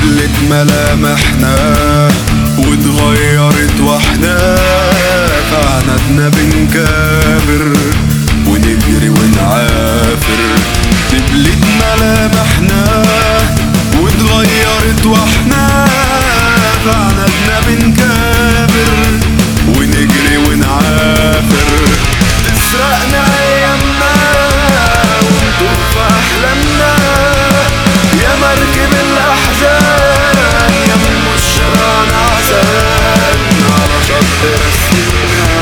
قبلت ملامحنا واتغيرت واحنا فعنتنا بنكابر ونجري ونعافر قبلت ملامحنا واتغيرت واحنا فعنتنا بنكابر ونجري ونعافر تسرقنا ايامنا ونطوف في احلامنا يا مركب الاحزان يا من مشران عسان على شط رسينا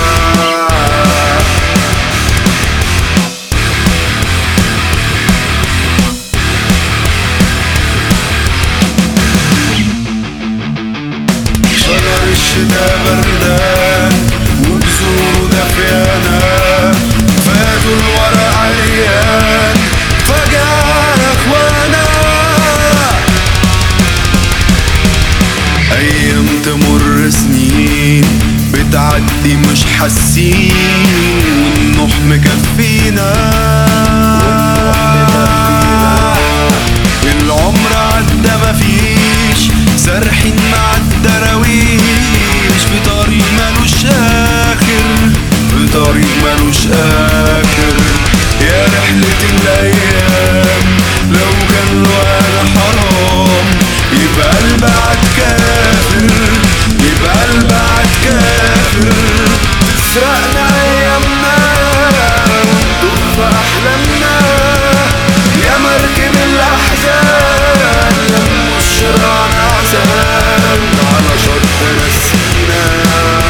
شجر الشتا بردان وبذوره دفيانة فاتوا الورق عريان فجأة اخوانا ايام تمر سنين بتعدي مش حاسين والنوح مكفينا العمر عدى مفيش سارحين مع الدراويش في طريق ملوش اخر في طريق ملوش اخر يا رحلة الايام لو كان الوقت حرام يبقى البعد كافر يبقى البعد كافر تسرقنا ايامنا ونطوف في احلامنا يا مركب الاحزان لما الشرع عسان على شط نسينا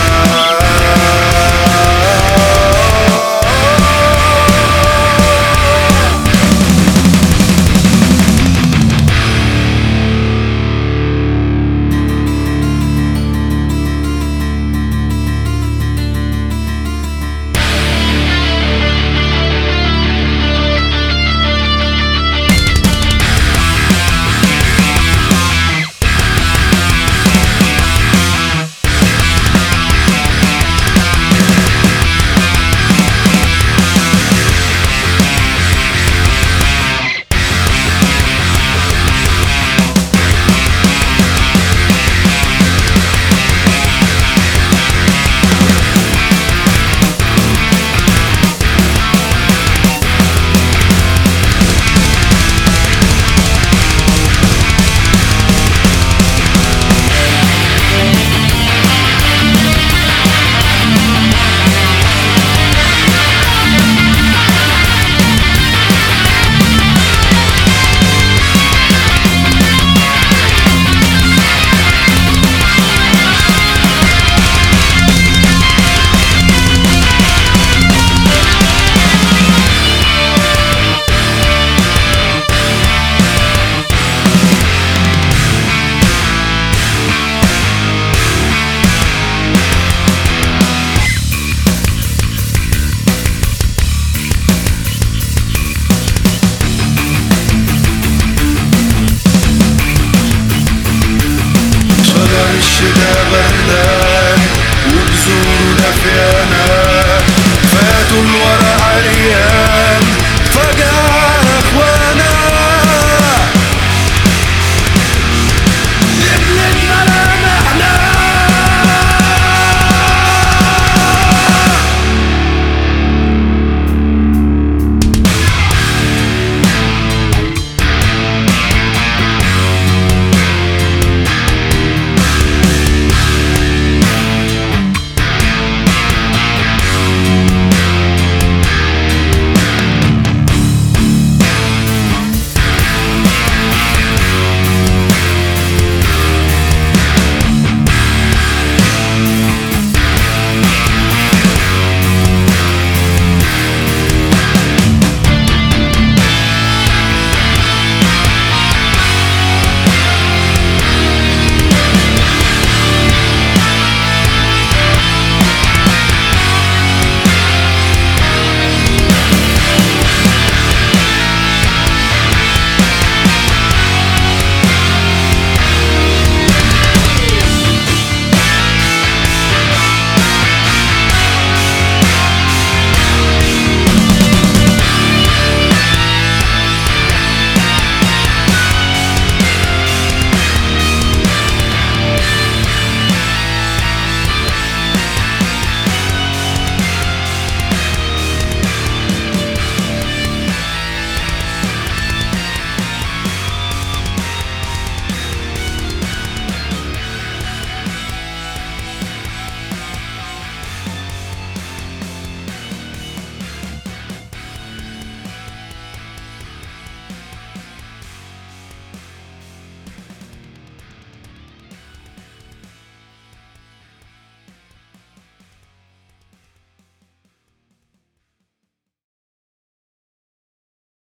شجر الشتا بردان وبذوره دفيانة فاتوا الورق عريان